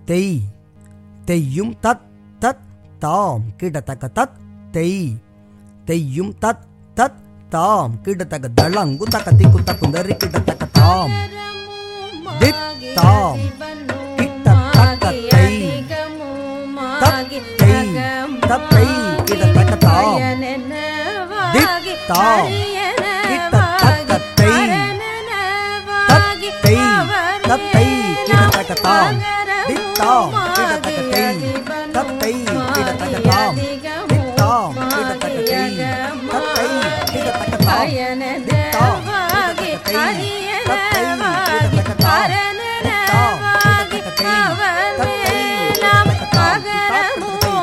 தெய் தெய்யும் தத் தத் தாம் கிடத்தக்க தத் தெய் தெய்யும் தத் தத் தாம் கிடத்தக்க தளங்கு தக்க திக்கு தக்குந்தரி கிடத்தக்க தாம் தித் தாம் கிட்ட தக்க தை தத் தெய் தத்தை கிடத்தக்க தாம் தித் தாம் கிட்ட தக்க தை தத்தை தத்தை கிடத்தக்க தாம் தித் தாம் கிடத்தக்க தை தத்தை கிடத்தக்க தாம் தித் தாம் கிடத்தக்க தை தத்தை கிடத்தக்க தாம் தித் தாம் கிடத்தக்க தை தத்தை கிடத்தக்க தாம் தித் தாம் கிடத்தக்க தை தத்தை கிடத்தக்க தாம்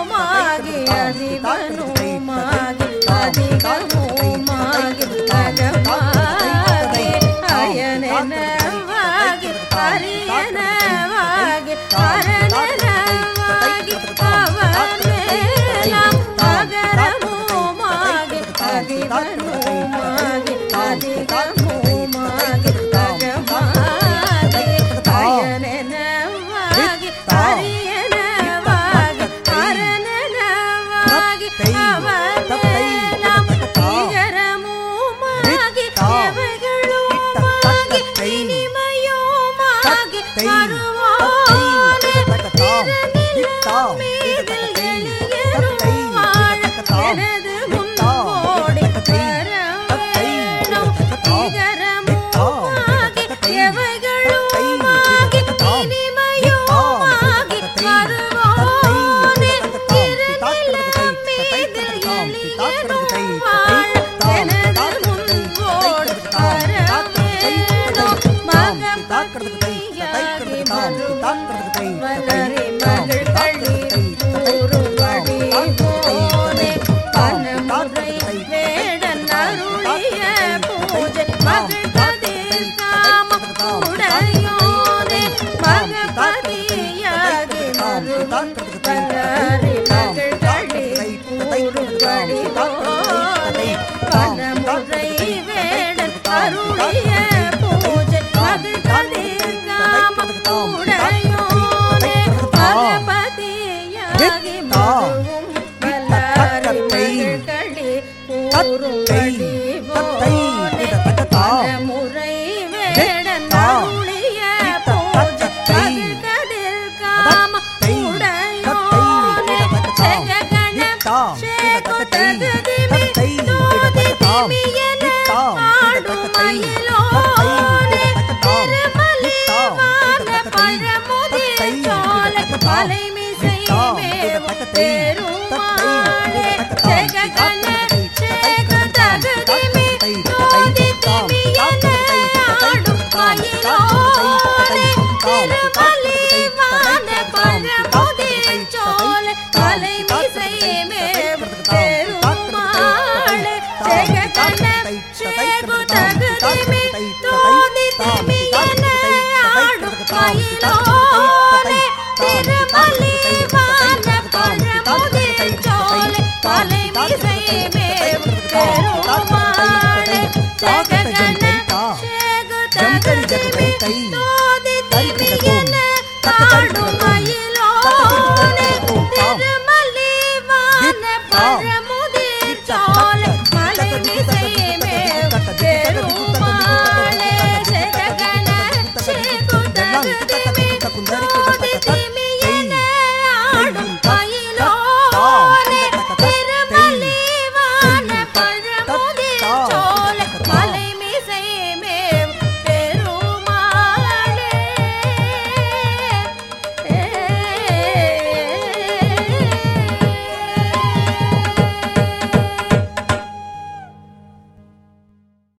ஆடும்